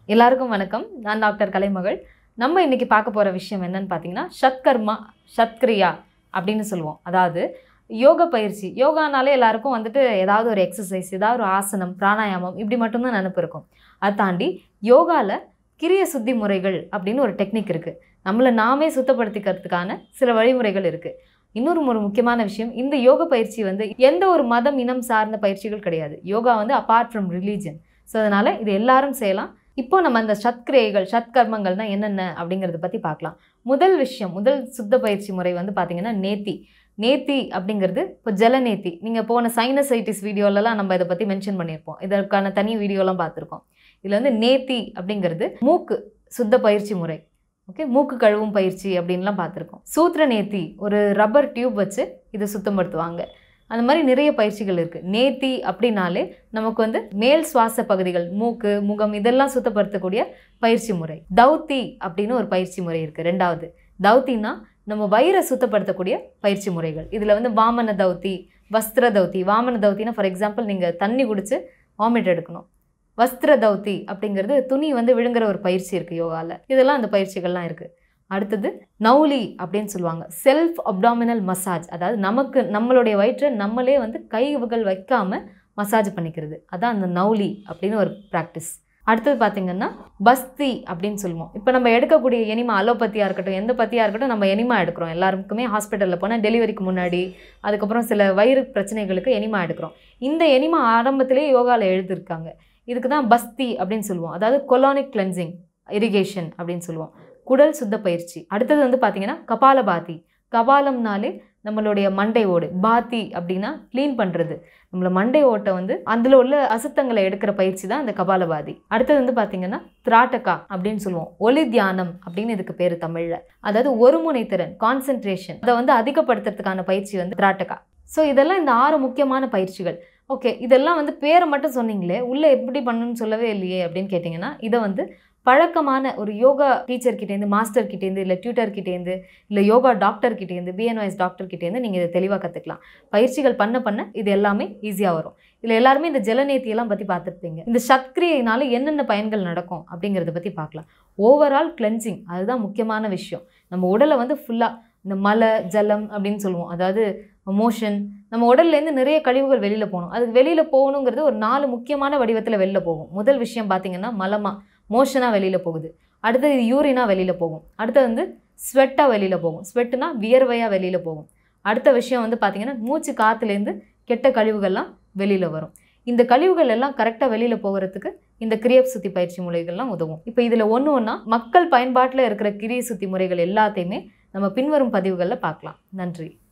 எல்லாருக்கும் வணக்கம் நான் டாக்டர் கலைமகள் நம்ம இன்னைக்கு பார்க்க போகிற விஷயம் என்னன்னு பார்த்தீங்கன்னா சத்கர்மா சத்க்ரியா அப்படின்னு சொல்லுவோம் அதாவது யோக பயிற்சி யோகானாலே எல்லாருக்கும் வந்துட்டு ஏதாவது ஒரு எக்ஸசைஸ் ஏதாவது ஒரு ஆசனம் பிராணாயாமம் இப்படி மட்டும்தான் நினப்பு இருக்கும் அதை தாண்டி யோகாவில் கிரிய சுத்தி முறைகள் அப்படின்னு ஒரு டெக்னிக் இருக்குது நம்மளை நாமே சுத்தப்படுத்திக்கிறதுக்கான சில வழிமுறைகள் இருக்குது இன்னொரு ஒரு முக்கியமான விஷயம் இந்த யோக பயிற்சி வந்து எந்த ஒரு மதம் இனம் சார்ந்த பயிற்சிகள் கிடையாது யோகா வந்து அப்பார்ட் ஃப்ரம் ரிலீஜன் ஸோ அதனால் இது எல்லாரும் செய்யலாம் இப்போ நம்ம அந்த சத்கிரியைகள் சத்கர்மங்கள்னா என்னென்ன அப்படிங்கிறத பற்றி பார்க்கலாம் முதல் விஷயம் முதல் சுத்த பயிற்சி முறை வந்து பார்த்திங்கன்னா நேத்தி நேத்தி அப்படிங்கிறது இப்போ ஜலநேத்தி நீங்கள் போன சைனசைட்டிஸ் வீடியோலலாம் நம்ம இதை பற்றி மென்ஷன் பண்ணியிருப்போம் இதற்கான தனி வீடியோலாம் பார்த்துருக்கோம் இதில் வந்து நேத்தி அப்படிங்கிறது மூக்கு சுத்த பயிற்சி முறை ஓகே மூக்கு கழுவும் பயிற்சி அப்படின்லாம் பார்த்துருக்கோம் சூத்திர நேத்தி ஒரு ரப்பர் டியூப் வச்சு இதை சுத்தப்படுத்துவாங்க அந்த மாதிரி நிறைய பயிற்சிகள் இருக்குது நேத்தி அப்படின்னாலே நமக்கு வந்து மேல் சுவாச பகுதிகள் மூக்கு முகம் இதெல்லாம் சுத்தப்படுத்தக்கூடிய பயிற்சி முறை தௌத்தி அப்படின்னு ஒரு பயிற்சி முறை இருக்குது ரெண்டாவது தௌத்தின்னா நம்ம வயிறை சுத்தப்படுத்தக்கூடிய பயிற்சி முறைகள் இதில் வந்து வாமன தௌத்தி வஸ்திர தௌத்தி வாமன தௌத்தினா ஃபார் எக்ஸாம்பிள் நீங்கள் தண்ணி குடிச்சு வாமிட் எடுக்கணும் வஸ்திர தௌத்தி அப்படிங்கிறது துணி வந்து விழுங்குற ஒரு பயிற்சி இருக்குது யோகாவில் இதெல்லாம் அந்த பயிற்சிகள்லாம் இருக்குது அடுத்தது நௌலி அப்படின்னு சொல்லுவாங்க செல்ஃப் அப்டாமினல் மசாஜ் அதாவது நமக்கு நம்மளுடைய வயிற்றை நம்மளே வந்து கைகள் வைக்காம மசாஜ் பண்ணிக்கிறது அதான் அந்த நௌலி அப்படின்னு ஒரு ப்ராக்டிஸ் அடுத்தது பார்த்திங்கன்னா பஸ்தி அப்படின்னு சொல்லுவோம் இப்போ நம்ம எடுக்கக்கூடிய எனிமா அலோபத்தியாக இருக்கட்டும் எந்த பத்தியாக இருக்கட்டும் நம்ம எனிமா எடுக்கிறோம் எல்லாருக்குமே ஹாஸ்பிட்டலில் போனால் டெலிவரிக்கு முன்னாடி அதுக்கப்புறம் சில வயிறு பிரச்சனைகளுக்கு எனிமா எடுக்கிறோம் இந்த எனிமா ஆரம்பத்திலே யோகாவில் எழுதியிருக்காங்க இதுக்கு தான் பஸ்தி அப்படின்னு சொல்லுவோம் அதாவது கொலானிக் கிளென்சிங் இரிகேஷன் அப்படின்னு சொல்லுவோம் குடல் சுத்த பயிற்சி அடுத்தது வந்து பார்த்திங்கன்னா கபாலபாதி கபாலம்னாலே நம்மளுடைய மண்டை ஓடு பாத்தி அப்படின்னா க்ளீன் பண்ணுறது நம்மள மண்டை ஓட்டை வந்து அதில் உள்ள அசுத்தங்களை எடுக்கிற பயிற்சி தான் இந்த கபாலபாதி அடுத்தது வந்து பார்த்திங்கன்னா திராட்டகா அப்படின்னு சொல்லுவோம் ஒலி தியானம் அப்படின்னு இதுக்கு பேர் தமிழில் அதாவது ஒருமுனைத்திறன் கான்சென்ட்ரேஷன் அதை வந்து அதிகப்படுத்துறதுக்கான பயிற்சி வந்து திராட்டகா ஸோ இதெல்லாம் இந்த ஆறு முக்கியமான பயிற்சிகள் ஓகே இதெல்லாம் வந்து பேரை மட்டும் சொன்னீங்களே உள்ளே எப்படி பண்ணணும்னு சொல்லவே இல்லையே அப்படின்னு கேட்டிங்கன்னா இதை வந்து பழக்கமான ஒரு யோகா டீச்சர் கிட்டேருந்து மாஸ்டர் கிட்டேருந்து இல்லை டியூட்டர் கிட்டேருந்து இல்லை யோகா டாக்டர் கிட்டேருந்து பிஎன்ஒஎஸ் டாக்டர் கிட்டேருந்து நீங்கள் இதை தெளிவாக கற்றுக்கலாம் பயிற்சிகள் பண்ண பண்ண இது எல்லாமே ஈஸியாக வரும் இதில் எல்லாருமே இந்த ஜலநேத்தியெல்லாம் பற்றி பார்த்துருப்பீங்க இந்த சத்கிரியைனால என்னென்ன பயன்கள் நடக்கும் அப்படிங்கிறத பற்றி பார்க்கலாம் ஓவரால் கிளென்சிங் அதுதான் முக்கியமான விஷயம் நம்ம உடலை வந்து ஃபுல்லாக இந்த மலை ஜலம் அப்படின்னு சொல்லுவோம் அதாவது மோஷன் நம்ம உடல்லேருந்து நிறைய கழிவுகள் வெளியில் போகணும் அதுக்கு வெளியில் போகணுங்கிறது ஒரு நாலு முக்கியமான வடிவத்தில் வெளியில் போகும் முதல் விஷயம் பார்த்திங்கன்னா மலமாக மோஷனாக வெளியில் போகுது அடுத்தது யூரினாக வெளியில் போகும் அடுத்தது வந்து ஸ்வெட்டாக வெளியில் போகும் ஸ்வெட்டுனா வியர்வையாக வெளியில் போகும் அடுத்த விஷயம் வந்து பார்த்திங்கன்னா மூச்சு காற்றுலேருந்து கெட்ட கழிவுகள்லாம் வெளியில் வரும் இந்த கழிவுகள் எல்லாம் கரெக்டாக வெளியில் போகிறதுக்கு இந்த கிரியப் சுத்தி பயிற்சி முறைகள்லாம் உதவும் இப்போ இதில் ஒன்று ஒன்றா மக்கள் பயன்பாட்டில் இருக்கிற கிரிய சுத்தி முறைகள் எல்லாத்தையுமே நம்ம பின்வரும் பதிவுகளில் பார்க்கலாம் நன்றி